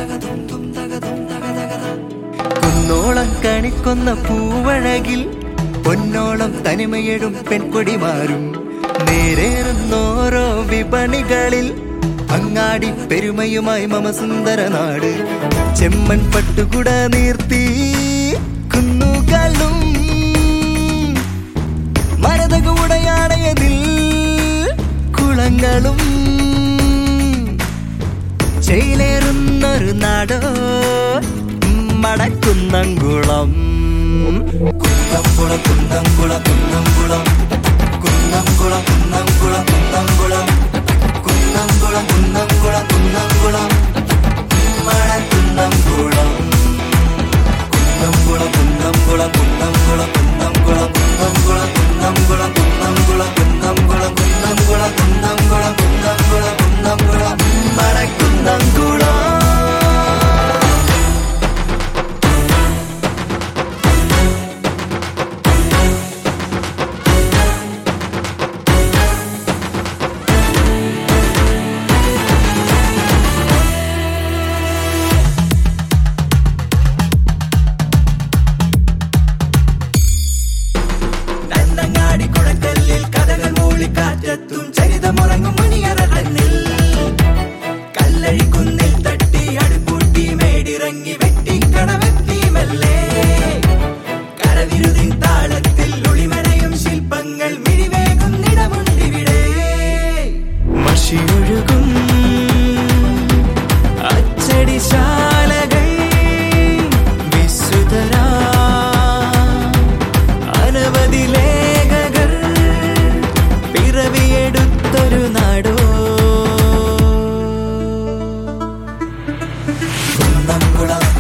കുന്നോളം കണിക്കൊന്ന പൂവഴകിൽ പൊന്നോളം തനിമയെടും പെൺകൊടി മാറും നേരേറുന്നോരോ വിപണികളിൽ അങ്ങാടി പെരുമയുമായി മമ സുന്ദര നാട് ചെമ്മൺ പട്ടുകുട നീർത്തി കുന്നുകളും മരതക ഉടയാടയതിൽ കുളങ്ങളും ചെയ്ലേറുന്നൊരു നാടോ മടക്കുന്നങ്കുളം കുന്നംകുളം കുന്നംകുളം കുന്നംകുളം കുന്നംകുളം കുന്നംകുളം കുന്നംകുളം കുന്നംകുളം കുന്നംകുളം കുന്നംകുളം മടക്കുന്നങ്കുളം കുന്നംകുളം കുന്നംകുളം കുന്നംകുളം കുന്നംകുളം കുന്നംകുളം കുന്നംകുളം കുന്നംകുളം കുന്നംകുളം കുന്നംകുളം കുന്നംകുളം കുന്നംകുളം കുന്നംകുളം മടക്കുന്നങ്കുളം തന്നങ്ങാടി കുടക്കല്ലിൽ കഥകൾ മൂളിക്കാറ്റത്തും ചരിതമുറങ്ങും മണിയറ തന്നിൽ കല്ലഴിക്കുന്നിൽ തട്ടി അടുപ്പൂട്ടി മേടിറങ്ങി വെട്ടി കടവെത്തി മെല്ലെ കരവിരുതിൻ താളത്തിൽ ഒളിമനയും ശില്പങ്ങൾ മിഴിവേകുന്നിടമുണ്ടിവിടെ മഷിയൊഴുകും അച്ചടിശാലകൾ വിശുദ്ധരാ അനവധി ലേഖകൾ പിറവിയെടുത്തൊരു നാടോ കുന്നംകുളം